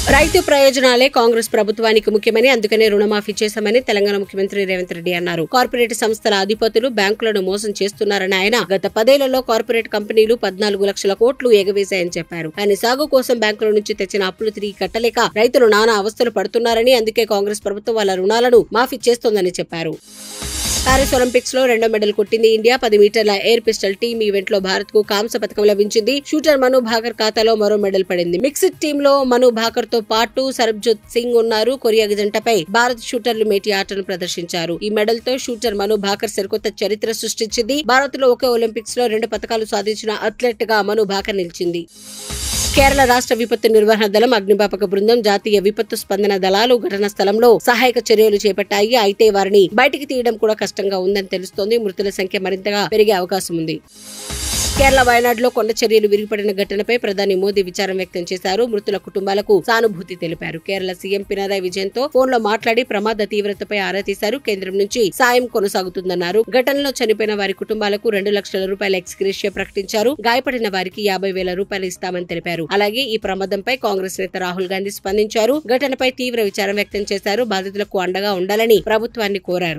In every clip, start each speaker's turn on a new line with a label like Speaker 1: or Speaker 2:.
Speaker 1: రైతు ప్రయోజనాలే కాంగ్రెస్ ప్రభుత్వానికి ముఖ్యమని అందుకనే రుణమాఫీ చేశామని తెలంగాణ ముఖ్యమంత్రి రేవంత్ రెడ్డి అన్నారు కార్పొరేట్ సంస్థల అధిపతులు బ్యాంకులను మోసం చేస్తున్నారని ఆయన గత పదేళ్లలో కార్పొరేట్ కంపెనీలు పద్నాలుగు లక్షల కోట్లు ఎగవేశాయని చెప్పారు కానీ సాగు కోసం బ్యాంకుల నుంచి తెచ్చిన అప్పులు తిరిగి కట్టలేక రైతులు నానా అవస్థలు పడుతున్నారని అందుకే కాంగ్రెస్ ప్రభుత్వం వాళ్ళ రుణాలను మాఫీ చేస్తోందని చెప్పారు పారిస్ ఒలింపిక్స్ లో రెండో మెడల్ కొట్టింది ఇండియా పది మీటర్ల ఎయిర్ పిస్టల్ టీమ్ ఈవెంట్ లో భారత్ కు కాంస్య పథకం లభించింది షూటర్ మను భాకర్ ఖాతాలో మరో మెడల్ పడింది మిక్స్డ్ టీమ్ లో మను భాకర్ తో పాటు సరబ్జోత్ సింగ్ ఉన్నారు కొరియా జంటపై భారత్ షూటర్లు మేటి ఆటను ప్రదర్శించారు ఈ మెడల్ తో షూటర్ మను భాకర్ సరికొత్త చరిత్ర సృష్టించింది భారత్ లో ఒకే ఒలింపిక్స్ లో రెండు పథకాలు సాధించిన అథ్లెట్ గా మను భాకర్ నిలిచింది కేరళ రాష్ట్ర విపత్తు నిర్వహణ దళం అగ్నిమాపక బృందం జాతీయ విపత్తు స్పందన దళాలు ఘటనా స్థలంలో సహాయక చర్యలు చేపట్టాయి అయితే వారిని బయటికి తీయడం కూడా కష్టంగా ఉందని తెలుస్తోంది మృతుల సంఖ్య మరింతగా పెరిగే అవకాశం ఉంది కేరళ వయనాడులో కొండ చర్యలు విరిగిపడిన ఘటనపై ప్రధాని మోదీ విచారం వ్యక్తం చేశారు మృతుల కుటుంబాలకు సానుభూతి తెలిపారు కేరళ సీఎం పినరాయ్ విజయన్ తో ఫోన్ లో మాట్లాడి ప్రమాద తీవ్రతపై ఆరా తీశారు కేంద్రం నుంచి సాయం కొనసాగుతుందన్నారు ఘటనలో చనిపోయిన వారి కుటుంబాలకు రెండు లక్షల రూపాయల ఎక్స్గ్రేషియా ప్రకటించారు గాయపడిన వారికి యాభై వేల రూపాయలు ఇస్తామని తెలిపారు అలాగే ఈ ప్రమాదంపై కాంగ్రెస్ నేత రాహుల్ గాంధీ స్పందించారు ఘటనపై తీవ్ర విచారం వ్యక్తం చేశారు బాధితులకు అండగా ఉండాలని ప్రభుత్వాన్ని కోరారు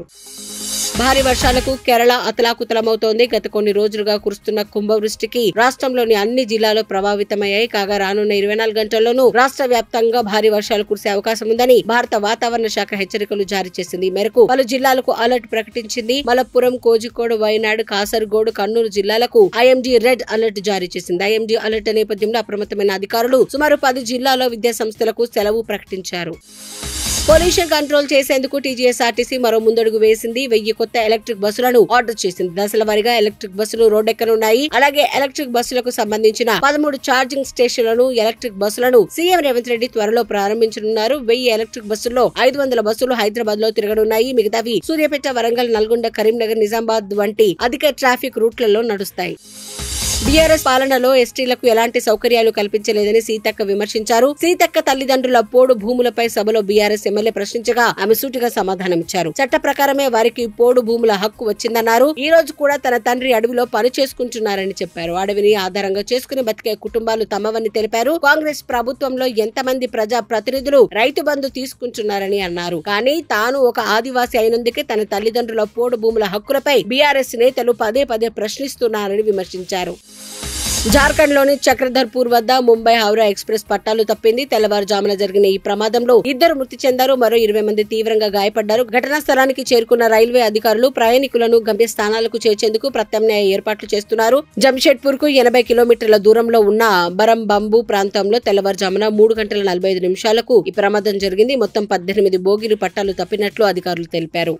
Speaker 1: భారీ వర్షాలకు కేరళ అతలాకుతలమవుతోంది గత కొన్ని రోజులుగా కురుస్తున్న కుంభవృష్టికి రాష్ట్రంలోని అన్ని జిల్లాలు ప్రభావితమయ్యాయి కాగా రానున్న ఇరవై నాలుగు గంటల్లోనూ రాష్ట్ర వ్యాప్తంగా భారీ వర్షాలు కురిసే అవకాశం ఉందని భారత వాతావరణ శాఖ హెచ్చరికలు జారీ చేసింది ఈ మేరకు పలు జిల్లాలకు అలర్ట్ ప్రకటించింది మలప్పురం కోజికోడ్ వైనాడు కాసర్గోడ్ కర్నూలు జిల్లాలకు ఐఎండీ రెడ్ అలర్ట్ జారీ చేసింది ఐఎండీ అలర్ట్ నేపథ్యంలో అప్రమత్తమైన అధికారులు సుమారు పది జిల్లాల్లో విద్యా సంస్థలకు సెలవు ప్రకటించారు పొల్యూషన్ కంట్రోల్ చేసేందుకు టీజీఎస్ఆర్టీసీ మరో ముందడుగు వేసింది వెయ్యి కొత్త ఎలక్ట్రిక్ బస్సులను ఆర్డర్ చేసింది దశల వారీగా ఎలక్ట్రిక్ బస్సులు రోడ్డెక్కనున్నాయి అలాగే ఎలక్ట్రిక్ బస్సులకు సంబంధించిన పదమూడు ఛార్జింగ్ స్టేషన్లను ఎలక్ట్రిక్ బస్సులను సీఎం రేవంత్ రెడ్డి త్వరలో ప్రారంభించనున్నారు వెయ్యి ఎలక్ట్రిక్ బస్సుల్లో ఐదు వందల బస్సులు హైదరాబాద్ లో తిరగనున్నాయి మిగతావి సూర్యాపేట వరంగల్ నల్గొండ కరీంనగర్ నిజామాబాద్ వంటి అధిక ట్రాఫిక్ రూట్లలో నడుస్తాయి బీఆర్ఎస్ పాలనలో ఎస్టీలకు ఎలాంటి సౌకర్యాలు కల్పించలేదని సీతక్క విమర్శించారు సీతక్క తల్లిదండ్రుల పోడు భూములపై సభలో బీఆర్ఎస్ ఎమ్మెల్యే ప్రశ్నించగా ఆమె సూటిగా సమాధానమిచ్చారు చట్ట ప్రకారమే వారికి పోడు భూముల హక్కు వచ్చిందన్నారు ఈ రోజు కూడా తన తండ్రి అడవిలో పని చేసుకుంటున్నారని చెప్పారు అడవిని ఆధారంగా చేసుకుని బతికే కుటుంబాలు తమవని తెలిపారు కాంగ్రెస్ ప్రభుత్వంలో ఎంతమంది ప్రజా ప్రతినిధులు రైతు బంధు తీసుకుంటున్నారని అన్నారు కానీ తాను ఒక ఆదివాసి అయినందుకే తన తల్లిదండ్రుల పోడు భూముల హక్కులపై బీఆర్ఎస్ నేతలు పదే పదే ప్రశ్నిస్తున్నారని విమర్శించారు జార్ఖండ్ లోని చక్రధర్పూర్ వద్ద ముంబై హౌరా ఎక్స్ప్రెస్ పట్టాలు తప్పింది తెల్లవారుజామున జరిగిన ఈ ప్రమాదంలో ఇద్దరు మృతి చెందారు మరో ఇరవై మంది తీవ్రంగా గాయపడ్డారు ఘటనా స్థలానికి చేరుకున్న రైల్వే అధికారులు ప్రయాణికులను గమ్య స్థానాలకు చేర్చేందుకు ప్రత్యామ్నాయ ఏర్పాట్లు చేస్తున్నారు జంషెడ్పూర్ కు ఎనభై కిలోమీటర్ల దూరంలో ఉన్న బరం బంబు ప్రాంతంలో తెల్లవారుజామున మూడు గంటల నలభై ఐదు నిమిషాలకు ఈ ప్రమాదం జరిగింది మొత్తం పద్దెనిమిది బోగీలు పట్టాలు తప్పినట్లు అధికారులు తెలిపారు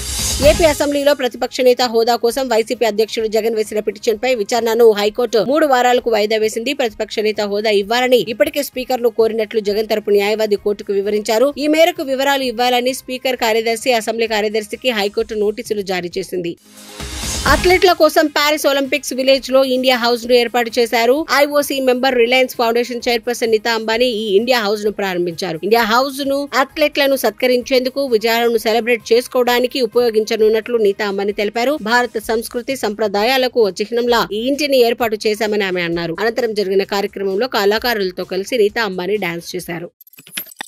Speaker 1: ఏపీ అసెంబ్లీలో ప్రతిపక్ష నేత హోదా కోసం వైసీపీ అధ్యక్షుడు జగన్ వేసిన పిటిషన్ పై విచారణను హైకోర్టు మూడు వారాలకు వాయిదా వేసింది ప్రతిపక్ష నేత హోదా ఇవ్వాలని ఇప్పటికే స్పీకర్ ను కోరినట్లు జగన్ తరపు న్యాయవాది కోర్టుకు వివరించారు ఈ మేరకు వివరాలు ఇవ్వాలని స్పీకర్ కార్యదర్శి అసెంబ్లీ కార్యదర్శికి హైకోర్టు నోటీసులు జారీ చేసింది అథ్లెట్ల కోసం పారిస్ ఒలింపిక్స్ విలేజ్ లో ఇండియా హౌస్ ను ఏర్పాటు చేశారు IOC member Reliance foundation chairperson Nita Ambani ఈ ఇండియా హౌస్ ను ప్రారంభించారు ఇండియా హౌస్ ను అథ్లెట్లను సత్కరించేందుకు విజయాలను సెలబ్రేట్ చేసుకోవడానికి ఉపయోగించనున్నట్లు నీతా అంబానీ తెలిపారు భారత సంస్కృతి సంప్రదాయాలకు ఓ చిహ్నంలా ఈ ఇంటిని ఏర్పాటు చేశామని ఆమె అన్నారు అనంతరం జరిగిన కార్యక్రమంలో కళాకారులతో కలిసి నీతా అంబానీ డాన్స్ చేశారు